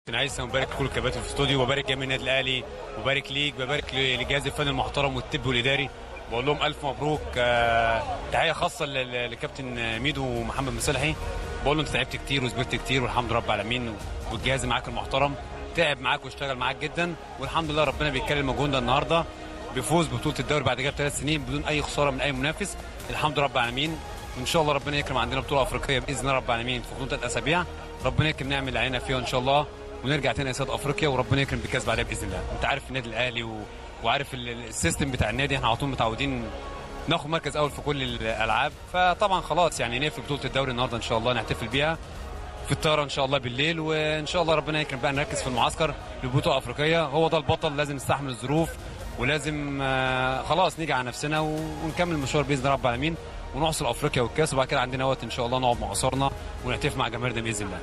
كابتن هيثم وبارك كل الكباتن في الاستوديو وبارك جميع النادي الاهلي وبارك ليك وبارك لجهاز الفني المحترم والطبي والاداري بقول لهم الف مبروك آه، تحيه خاصه ل- لكابتن ميدو ومحمد مصلحي بقول له انت تعبت كتير وصبرت كتير والحمد لله رب العالمين والجهاز معاك المحترم تعب معاك واشتغل معاك جدا والحمد لله ربنا بيتكلم مجهودنا النهارده بفوز ببطوله الدوري بعد كده بثلاث سنين بدون اي خساره من اي منافس الحمد لله رب العالمين وان شاء الله ربنا يكرم عندنا بطوله افريقيه باذن الله رب العالمين في غضون ثلاث اسابيع ربنا يكرم نعمل اللي علينا فيها ان شاء الله ونرجع تاني اسياد افريقيا وربنا يكرم بالكاس بعدها باذن الله انت عارف النادي الاهلي و... وعارف ال- ال- السيستم بتاع النادي احنا على طول متعودين ناخد مركز اول في كل الالعاب فطبعا خلاص يعني نقفل بطوله الدوري النهارده ان شاء الله نحتفل بيها في الطياره ان شاء الله بالليل وان شاء الله ربنا يكرم بقى نركز في المعسكر لبطوله افريقيه هو ده البطل لازم نستحمل الظروف ولازم آه، خلاص نيجي على نفسنا و- ونكمل المشوار باذن الله رب العالمين ونحصل افريقيا والكاس وبعد كده عندنا وقت ان شاء الله نقعد مع اسرنا ونحتفل مع جماهيرنا باذن الله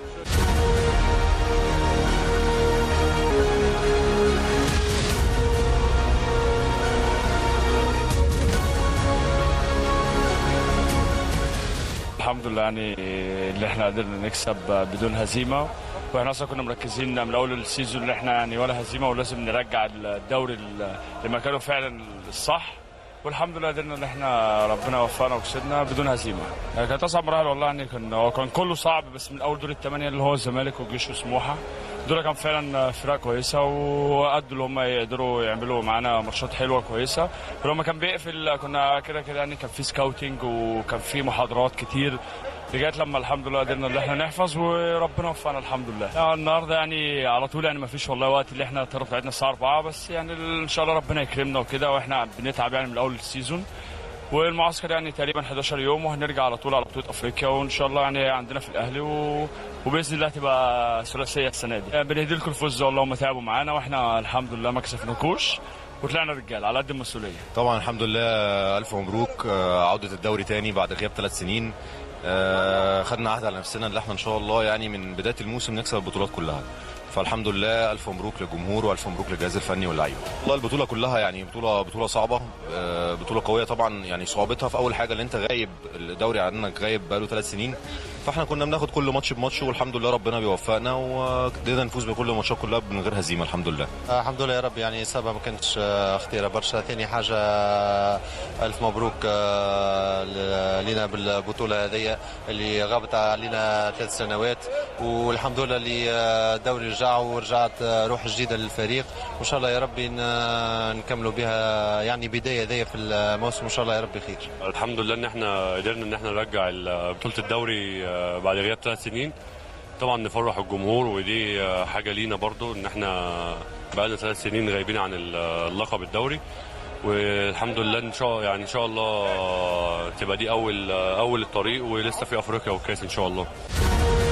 الحمد لله يعني اللي احنا قدرنا نكسب بدون هزيمه واحنا اصلا كنا مركزين من اول السيزون اللي احنا يعني ولا هزيمه ولازم نرجع الدوري ل- لمكانه فعلا الصح والحمد لله قدرنا ان احنا ربنا وفقنا وكسبنا بدون هزيمه يعني كانت اصعب مراحل والله يعني كان هو كان كله صعب بس من اول دور الثمانيه اللي هو الزمالك والجيش وسموحه دول كان فعلا فرق كويسه وادوا اللي هم يقدروا يعملوا معانا ماتشات حلوه كويسه ولما كان بيقفل كنا كده كده يعني كان في سكاوتنج وكان في محاضرات كتير لغايه لما الحمد لله قدرنا ان احنا نحفظ وربنا وفقنا الحمد لله يعني النهارده يعني على طول يعني ما فيش والله وقت اللي احنا الطرف بتاعتنا الساعه 4 بس يعني ان شاء الله ربنا يكرمنا وكده واحنا بنتعب يعني من اول السيزون والمعسكر يعني تقريبا 11 يوم وهنرجع على طول على بطوله افريقيا وان شاء الله يعني عندنا في الاهلي و... وباذن الله تبقى ثلاثيه السنه دي بنهدي لكم الفوز والله هم تعبوا معانا واحنا الحمد لله ما كسفناكوش وطلعنا رجال على قد المسؤوليه طبعا الحمد لله الف مبروك آه، عوده الدوري تاني بعد غياب ثلاث سنين آه، خدنا عهد على نفسنا ان احنا ان شاء الله يعني من بدايه الموسم نكسب البطولات كلها فالحمد لله الف مبروك للجمهور والف مبروك للجهاز الفني واللعيبه والله البطوله كلها يعني بطوله بطوله صعبه آه، بطوله قويه طبعا يعني صعوبتها في اول حاجه اللي انت غايب الدوري عنك غايب بقاله ثلاث سنين فاحنا كنا بناخد كل ماتش بماتش والحمد لله ربنا بيوفقنا وقدرنا نفوز بكل الماتشات كلها من غير هزيمه الحمد لله آه، الحمد لله يا رب يعني سبب ما كانتش آه، خطيره برشا ثاني حاجه آه، الف مبروك آه، ل- لينا بالبطوله هذه اللي غابت علينا ثلاث سنوات والحمد لله اللي آه، الدوري رجع ورجعت آه، روح جديده للفريق وان شاء الله يا ربي ن- نكملوا بها يعني بدايه هذه في الموسم وان شاء الله يا ربي خير الحمد لله ان احنا قدرنا ان احنا نرجع ال- بطوله الدوري آه، بعد غياب ثلاث سنين طبعا نفرح الجمهور ودي آه، حاجه لينا برضو ان احنا بقالنا ثلاث سنين غايبين عن ال- اللقب الدوري والحمد لله ان شاء يعني ان شاء الله تبقى دي اول اول الطريق ولسه في افريقيا والكاس ان شاء الله